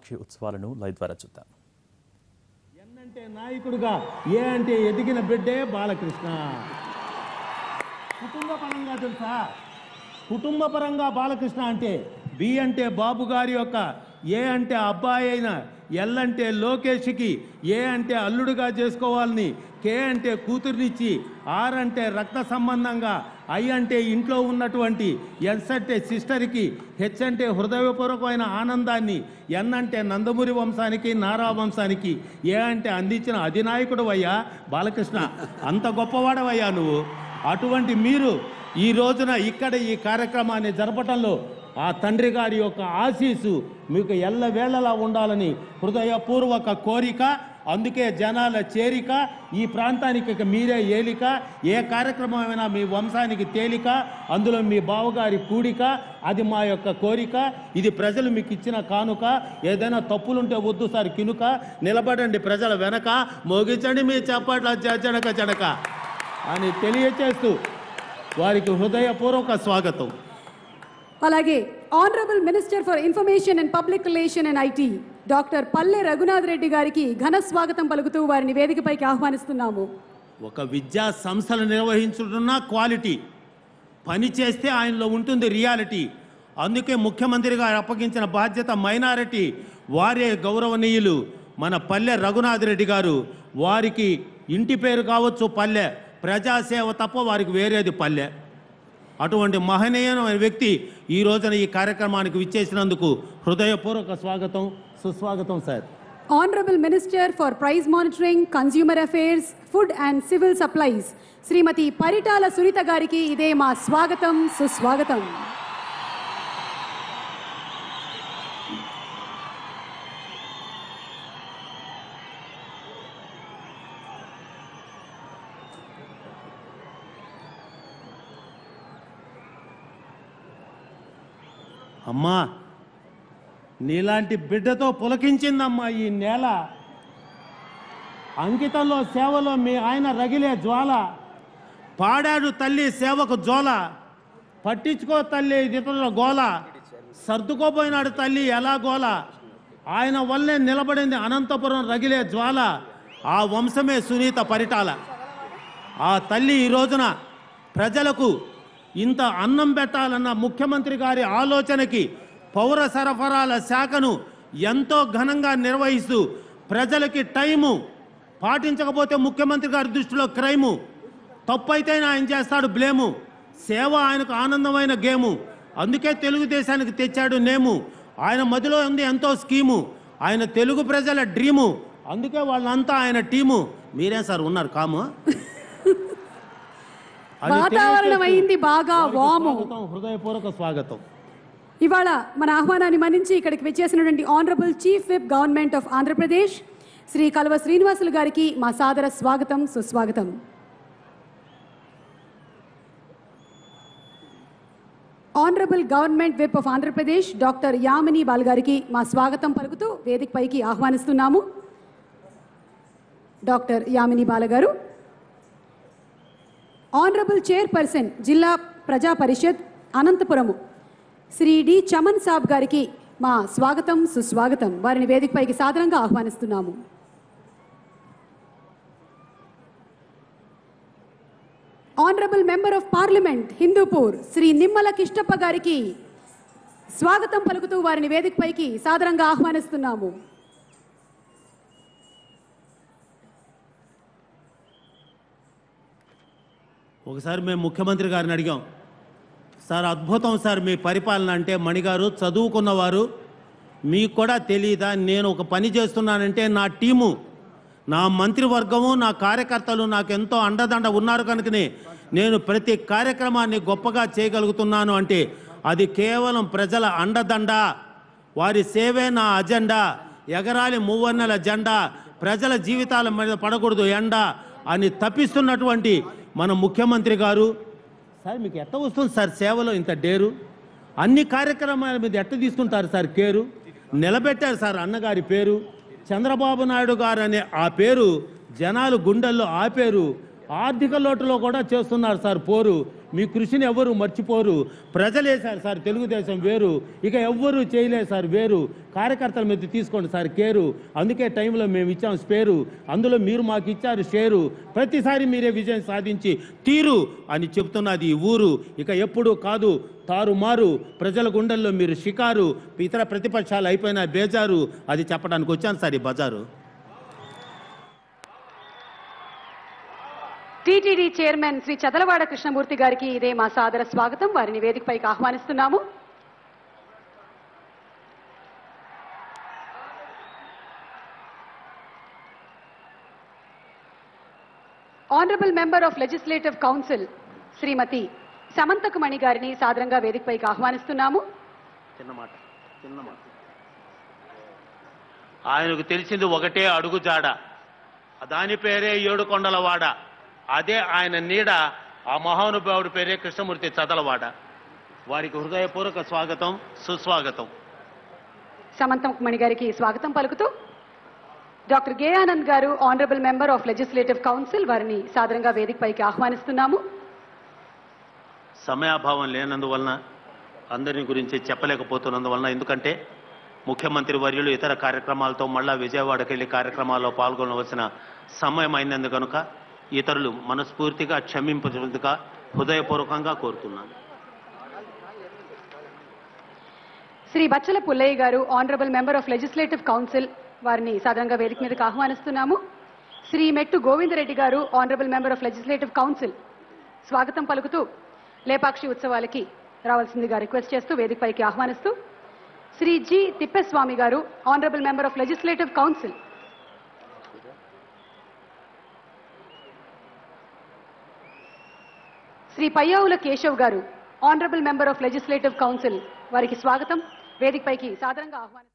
పక్షి ఉత్సవాలను లైవ్ ద్వారా చూద్దాం ఎన్ అంటే నాయకుడుగా ఏ అంటే ఎదిగిన బిడ్డే బాలకృష్ణ కుటుంబ పరంగా తెలుసా కుటుంబ పరంగా బాలకృష్ణ అంటే బి అంటే బాబు గారి యొక్క ఏ అంటే అబ్బాయి అయిన ఎల్ అంటే లోకేష్కి ఏ అంటే అల్లుడుగా చేసుకోవాలని కే అంటే కూతుర్నిచ్చి ఆర్ అంటే రక్త సంబంధంగా ఐ అంటే ఇంట్లో ఉన్నటువంటి ఎస్ అంటే సిస్టర్కి హెచ్ అంటే హృదయపూర్వకమైన ఆనందాన్ని ఎన్ అంటే నందమూరి వంశానికి నారా వంశానికి ఏ అంటే అందించిన అధినాయకుడు అయ్యా బాలకృష్ణ అంత గొప్పవాడవయ్యా నువ్వు అటువంటి మీరు ఈ రోజున ఇక్కడ ఈ కార్యక్రమాన్ని జరపటంలో ఆ తండ్రి గారి యొక్క ఆశీసు మీకు ఎల్లవేళలా ఉండాలని హృదయపూర్వక కోరిక అందుకే జనాల చేరిక ఈ ప్రాంతానికి ఇక మీరే ఏలిక ఏ కార్యక్రమమైనా మీ వంశానికి తేలిక అందులో మీ బావగారి కూడిక అది మా యొక్క కోరిక ఇది ప్రజలు మీకు ఇచ్చిన కానుక ఏదైనా తప్పులుంటే వద్దు సార్ కినుక నిలబడండి ప్రజల వెనక మోగించండి మీ చప్పట్ల జడక జడక అని తెలియచేస్తూ వారికి హృదయపూర్వక స్వాగతం అలాగే honourable minister for information and public relation and IT doctor Palle Raghunath Reddy గారికి ఘన స్వాగతం పలుకుతూ వారిని వేదికపైకి ఆహ్వానిస్తున్నాము ఒక విద్యా సంస్థలు నిర్వహించుతున్న క్వాలిటీ పని చేస్తే ఆయనలో ఉంటుంది రియాలిటీ అందుకే ముఖ్యమంత్రి గారు అప్పగించిన బాధ్యత మైనారిటీ వారే గౌరవనీయులు మన పల్లె రఘునాథ్ రెడ్డి గారు వారికి ఇంటి పేరు కావచ్చు పల్లె ప్రజాసేవ తప్ప వారికి వేరేది పల్లె అటువంటి మహనీయమైన వ్యక్తి ఈ రోజున ఈ కార్యక్రమానికి విచ్చేసినందుకు హృదయపూర్వక స్వాగతం సుస్వాగతం sir honourable minister for price monitoring consumer affairs food and civil supplies Shrimati Paritala Sunitha గారికి ఇదే మా స్వాగతం సుస్వాగతం అమ్మా నీలాంటి బిడ్డతో పులకించిందమ్మా ఈ నేల అంకితంలో సేవలో మీ ఆయన రగిలే జ్వాల పాడాడు తల్లి సేవకు జోల పట్టించుకో తల్లి ఇతరుల గోల సర్దుకోపోయినాడు తల్లి ఎలా గోల ఆయన వల్లే నిలబడింది అనంతపురం రగిలే జ్వాల ఆ వంశమే సునీత పరిటాల ఆ తల్లి ఈ రోజున ప్రజలకు ఇంత అన్నం పెట్టాలన్న ముఖ్యమంత్రి గారి ఆలోచనకి పౌర సరఫరాల శాఖను ఎంతో ఘనంగా నిర్వహిస్తూ ప్రజలకి టైము పాటించకపోతే ముఖ్యమంత్రి గారి దృష్టిలో క్రైము తప్పైతేనే ఆయన చేస్తాడు బ్లేము సేవ ఆయనకు ఆనందమైన గేము అందుకే తెలుగుదేశానికి తెచ్చాడు నేము ఆయన మదిలో ఉంది ఎంతో స్కీము ఆయన తెలుగు ప్రజల డ్రీము అందుకే వాళ్ళంతా ఆయన టీము మీరేం సార్ ఉన్నారు కాము అది వాతావరణం తెలియచేస్తూ అయింది బాగా వారికి వాము స్వాగతం, హృదయపూర్వక స్వాగతం ఇవాళ మన ఆహ్వానాన్ని మన్నించి ఇక్కడికి విచ్చేసినటువంటి honourable chief whip government of Andhra Pradesh Shri Kalva Srinivasulu గారికి మా సాదర స్వాగతం సుస్వాగతం honourable government whip of Andhra Pradesh doctor Yamini Bal గారికి మా స్వాగతం పలుకుతూ వేదికపైకి ఆహ్వానిస్తున్నాము డాక్టర్ యామిని బాల గారు honourable chairperson Zilla Praja Parishad Anantapuramu Shri D Chaman Saab గారికి మా స్వాగతం సుస్వాగతం వారిని వేదికపైకి సాదరంగా ఆహ్వానిస్తున్నాము honourable member of parliament Hindupur Shri Nimmala Kishtappa గారికి స్వాగతం పలుకుతూ వారిని వేదికపైకి సాదరంగా ఆహ్వానిస్తున్నాము ఒకసారి మేము ముఖ్యమంత్రి గారిని అడిగాం సార్ అద్భుతం సార్ మీ పరిపాలన అంటే మణిగారు చదువుకున్నవారు మీకు కూడా తెలియదా నేను ఒక పని చేస్తున్నానంటే నా టీము నా మంత్రివర్గము నా కార్యకర్తలు నాకు ఎంతో అండదండ ఉన్నారు కనుకనే నేను ప్రతి కార్యక్రమాన్ని గొప్పగా చేయగలుగుతున్నాను అంటే అది కేవలం ప్రజల అండదండ వారి సేవే నా అజెండా ఎగరాలి మూవన్నెల జెండా ప్రజల జీవితాల మీద పడకూడదు ఎండ అని తప్పిస్తున్నటువంటి మన ముఖ్యమంత్రి గారు సార్ మీకు ఎట్ట వస్తుంది సార్ సేవలో ఇంత డేరు అన్ని కార్యక్రమాల మీద ఎట్ట తీసుకుంటారు సార్ కేరు నిలబెట్టారు సార్ అన్నగారి పేరు చంద్రబాబు నాయుడు గారు అనే ఆ పేరు జనాలు గుండెల్లో ఆ పేరు ఆర్థిక లోటులో కూడా చేస్తున్నారు సార్ పోరు మీ కృషిని ఎవ్వరు మర్చిపోరు ప్రజలేశారు సార్ తెలుగుదేశం వేరు ఇక ఎవ్వరూ చేయలేదు సార్ వేరు కార్యకర్తల మీద తీసుకోండి సార్ కేరు అందుకే టైంలో మేము ఇచ్చాం స్పేరు అందులో మీరు మాకు ఇచ్చారు షేరు ప్రతిసారి మీరే విజయం సాధించి తీరు అని చెప్తున్నది ఈ ఊరు ఇక ఎప్పుడు కాదు తారుమారు ప్రజల గుండెల్లో మీరు షికారు ఇతర ప్రతిపక్షాలు అయిపోయిన బేజారు అది చెప్పడానికి వచ్చాను సార్ ఈ బజారు టీటీడీ చైర్మన్ శ్రీ చదలవాడ కృష్ణమూర్తి గారికి ఇదే మా సాదర స్వాగతం వారిని వేదికపైకి ఆహ్వానిస్తున్నాము honourable member of legislative council Shrimati Samanthakamani గారిని సాదరంగా వేదికపైకి ఆహ్వానిస్తున్నాము చిన్న మాట చిన్న మాట ఆయనకు తెలిసింది ఒకటే అడుగు జాడ దాని పేరే ఏడు కొండల వాడ అదే ఆయన నీడ ఆ మహానుభావుడి పేరే కృష్ణమూర్తి చదలవాడ వారికి హృదయపూర్వక స్వాగతం సుస్వాగతం సమంతకుమణి గారికి స్వాగతం పలుకుతూ డాక్టర్ గే ఆనంద్ గారు honourable member of legislative council వారిని సాదరంగా వేదికపైకి ఆహ్వానిస్తున్నాము సమయాభావం లేనందువలన అందరిని గురించి చెప్పలేకపోతున్నందువలన ఎందుకంటే ముఖ్యమంత్రి వర్యులు ఇతర కార్యక్రమాలతో మళ్ళా విజయవాడకి వెళ్ళి కార్యక్రమాల్లో పాల్గొనవలసిన సమయం అయినందు కనుక ఇతరులు మనస్ఫూర్తిగా క్షమింపదుగా హృదయపూర్వకంగా కోరుతున్నాను శ్రీ బచ్చల పుల్లయ్య గారు honourable member of legislative council వారిని సాధారణంగా వేదిక మీదకి ఆహ్వానిస్తున్నాము శ్రీ మెట్టు గోవిందరెడ్డి గారు honourable member of legislative council స్వాగతం పలుకుతూ లేపాక్షి ఉత్సవాలకి రావాల్సిందిగా రిక్వెస్ట్ చేస్తూ వేదికపైకి ఆహ్వానిస్తూ శ్రీ జి తిప్పస్వామి గారు honourable member of legislative council Shri Payyavula Keshav గారు honourable member of legislative council వారికి స్వాగతం వేదికపైకి సాదరంగా ఆహ్వానం